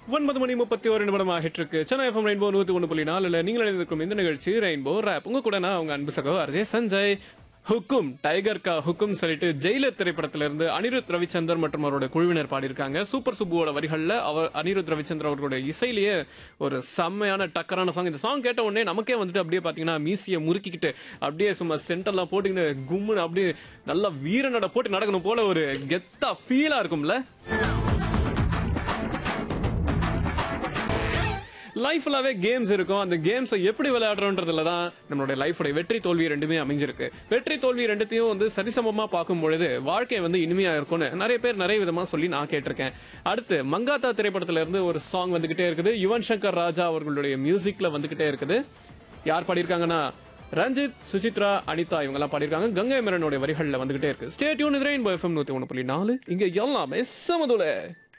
ஒன்பது மணி முப்பத்தி ஒரு நிமிடம் ஆகிட்டு இருக்கு சென்னை எஃப்எம் ரெயின்போ நூத்தி ஒன்று புள்ளி நாலுல நீங்கள் இருக்கும் இந்த நிகழ்ச்சி ரெயின்போ ரேப் உங்க கூட நான் உங்க அன்பு சகோ அர்ஜே சஞ்சய் ஹுக்கும் டைகர் கா ஹுக்கும் சொல்லிட்டு ஜெயிலர் திரைப்படத்துல இருந்து அனிருத் ரவிச்சந்தர் மற்றும் அவரோட குழுவினர் பாடியிருக்காங்க சூப்பர் சுப்புவோட வரிகள்ல அவர் அனிருத் ரவிச்சந்தர் அவர்களுடைய இசையிலேயே ஒரு செம்மையான டக்கரான சாங் இந்த சாங் கேட்ட உடனே நமக்கே வந்துட்டு அப்படியே பாத்தீங்கன்னா மீசியை முறுக்கிக்கிட்டு அப்படியே சும்மா சென்டர்லாம் போட்டுக்கிட்டு கும்முன்னு அப்படியே நல்லா வீரனோட போட்டு நடக்கணும் போல ஒரு கெத்தா ஃபீலா இருக்கும்ல லைஃப் ஃபுல்லாவே கேம்ஸ் இருக்கும் அந்த கேம்ஸை எப்படி விளையாடுறோன்றதுல தான் நம்மளுடைய லைஃபோட வெற்றி தோல்வி ரெண்டுமே அமைஞ்சிருக்கு வெற்றி தோல்வி ரெண்டுத்தையும் வந்து சரிசமமா பார்க்கும் பொழுது வாழ்க்கை வந்து இனிமையா இருக்கும்னு நிறைய பேர் நிறைய விதமா சொல்லி நான் கேட்டிருக்கேன் அடுத்து மங்காத்தா திரைப்படத்துல இருந்து ஒரு சாங் வந்துகிட்டே இருக்குது யுவன் சங்கர் ராஜா அவர்களுடைய மியூசிக்ல வந்துகிட்டே இருக்குது யார் பாடியிருக்காங்கன்னா ரஞ்சித் சுசித்ரா அனிதா இவங்க எல்லாம் பாடியிருக்காங்க கங்கை மரனுடைய வரிகள்ல வந்துகிட்டே இருக்கு ஸ்டேட்யூன் ரெயின்போ எஃப்எம் நூத்தி ஒன்று புள்ளி நாலு இங்க எல்லாமே சமதுல